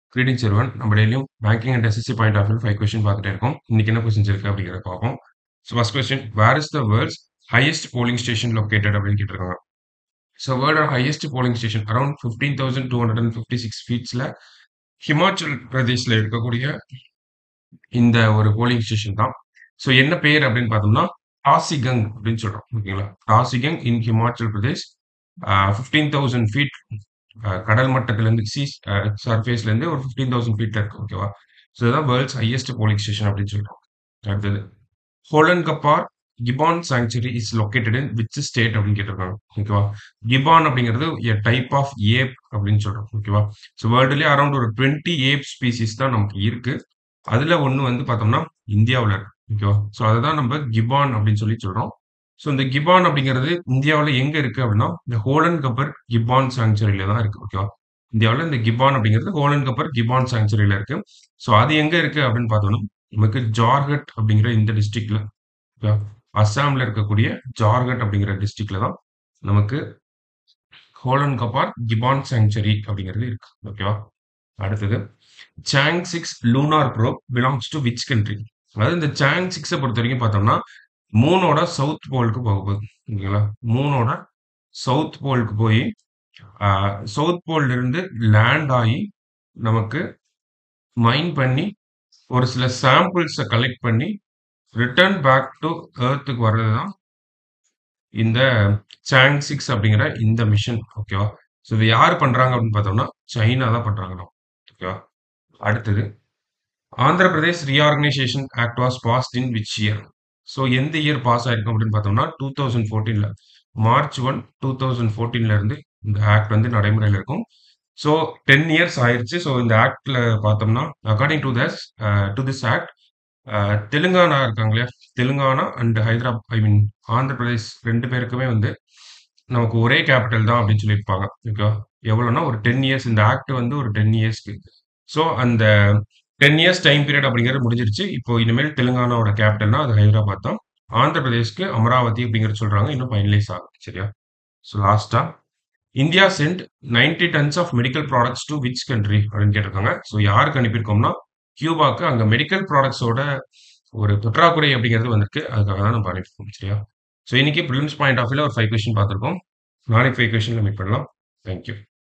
Greetings everyone. நம்ம டெய்லியும் banking and SSC point of view 5 question பார்த்துட்டே இருக்கோம். இன்னைக்கு என்ன கொஸ்டின்ஸ் இருக்கு அப்படிங்கிறத பார்ப்போம். So first question where is the world's highest polling station located அப்படின்னு கேட்டிருக்காங்க. ஸோ வேர்ல்டோட highest polling station around fifteen thousand two hundred and fifty six ஃபீட்ஸில் ஹிமாச்சல் பிரதேஷ்ல இருக்கக்கூடிய இந்த ஒரு போலிங் ஸ்டேஷன் தான். ஸோ என்ன பேர் அப்படின்னு பார்த்தோம்னா டாசிகங் அப்படின்னு சொல்றோம் ஓகேங்களா Tashigang in Himachal Pradesh fifteen thousand feet கடல் மட்டத்திலேருந்து சி சர்ஃபேஸ்லேருந்து ஒரு ஃபிஃப்டீன் தௌசண்ட் ஃபீட்ல இருக்கு ஓகேவா ஸோ இதுதான் வேர்ல்ட்ஸ் ஹையஸ்ட் போலிங் ஸ்டேஷன் அப்படின்னு சொல்றோம் அடுத்தது Hollongapar gibbon sanctuary is located in which state அப்படின்னு கேட்டிருக்காங்க ஓகேவா கிபான் அப்படிங்கிறது எ டைப் ஆஃப் ஏப் அப்படின்னு சொல்றோம் ஓகேவா ஸோ வேர்ல்டுலேயே அரௌண்ட் ஒரு டுவெண்ட்டி ஏப் ஸ்பீசிஸ் தான் நமக்கு இருக்கு அதுல ஒன்று வந்து பார்த்தோம்னா இந்தியாவில் இருக்கு ஓகேவா ஸோ அதை தான் நம்ம கிபான் அப்படின்னு சொல்லி சொல்றோம் ஸோ இந்த கிபான் அப்படிங்கிறது இந்தியாவில் எங்க இருக்கு அப்படின்னா இந்த ஹோலன் கப்பர் கிபான் சாங்சுரியில தான் இருக்கு ஓகேவா இந்தியாவில் இந்த கிபான் அப்படிங்கிறது ஹோலன் கப்பர் கிபான் சாங்சுரியில இருக்கு ஸோ அது எங்க இருக்கு அப்படின்னு பார்த்தோம்னா நமக்கு ஜார்ஹட் அப்படிங்கிற இந்த டிஸ்ட்ரிக்ட்ல ஓகேவா அஸ்ஸாம்ல இருக்கக்கூடிய ஜார்ஹட் அப்படிங்கிற டிஸ்ட்ரிக்ட்ல தான் நமக்கு ஹோலன் கப்பார் கிபான் சாங்சுரி அப்படிங்கிறது இருக்கு ஓகேவா அடுத்தது Chang'e six lunar probe belongs to which country அதாவது இந்த சாங் சிக்ஸை பொறுத்த வரைக்கும் பார்த்தோம்னா மூனோட சவுத் போலுக்கு போக போகுது ஓகேங்களா மூனோட சவுத் போலுக்கு போய் சவுத் போல்ல இருந்து லேண்ட் ஆகி நமக்கு மைன் பண்ணி ஒரு சில சாம்பிள்ஸை கலெக்ட் பண்ணி ரிட்டர்ன் பேக் டு ஏர்த்துக்கு வர்றது தான் இந்த சாங் சிக்ஸ் அப்படிங்கிற இந்த மிஷன் ஓகேவா ஸோ இது யார் பண்றாங்க அப்படின்னு பார்த்தோம்னா சைனா தான் பண்றாங்க ஓகேவா அடுத்தது Andhra Pradesh reorganisation act was passed in which year so எந்த இயர் பாஸ் ஆயிருக்கும் அப்படின்னு பார்த்தோம்னா டூ தௌசண்ட் ஃபோர்டீனில் மார்ச் ஒன் டூ தௌசண்ட் ஃபோர்டீன்ல இருந்து இந்த ஆக்ட் வந்து நடைமுறையில் இருக்கும் ஸோ டென் இயர்ஸ் ஆயிருச்சு ஸோ இந்த ஆக்ட்ல பார்த்தோம்னா according to thus to this act Telangana இருக்காங்க இல்லையா Telangana and Hyderabad I mean Andhra Pradesh ரெண்டு பேருக்குமே வந்து நமக்கு ஒரே கேபிட்டல் தான் அப்படின்னு சொல்லியிருப்பாங்க ஓகே எவ்வளோனா ஒரு டென் இயர்ஸ் இந்த ஆக்ட் வந்து ஒரு டென் இயர்ஸ்க்கு ஸோ அந்த டென் இயர்ஸ் டைம் பீரியட் அப்படிங்கிறது முடிஞ்சிருச்சு இப்போ இனிமேல் தெலுங்கானாவோட கேபிட்டல்னா அது ஹைதராபாத் தான் ஆந்திர பிரதேஷ்க்கு அமராவதி அப்படிங்கிறது சொல்றாங்க இன்னும் ஃபைனலைஸ் ஆகும் சரியா ஸோ லாஸ்டா India sent ninety tons of medical products to which country அப்படின்னு கேட்டிருக்காங்க ஸோ யாருக்கு அனுப்பியிருக்கோம்னா கியூபாக்கு அங்கே மெடிக்கல் ப்ராடக்ட்ஸோட ஒரு பற்றாக்குறை அப்படிங்கிறது வந்திருக்கு அதுக்காக தான் நம்ம அனுப்பியிருக்கோம் சரியா ஸோ இன்னைக்கு ப்ரிலிம்ஸ் பாயிண்ட் ஆஃப் வியூல ஒரு ஃபைவ் கொஸ்டின் பார்த்துருக்கோம் நாளைக்கு ஃபைவ் கொஸ்டின்ல மீட் பண்ணலாம் தேங்க்யூ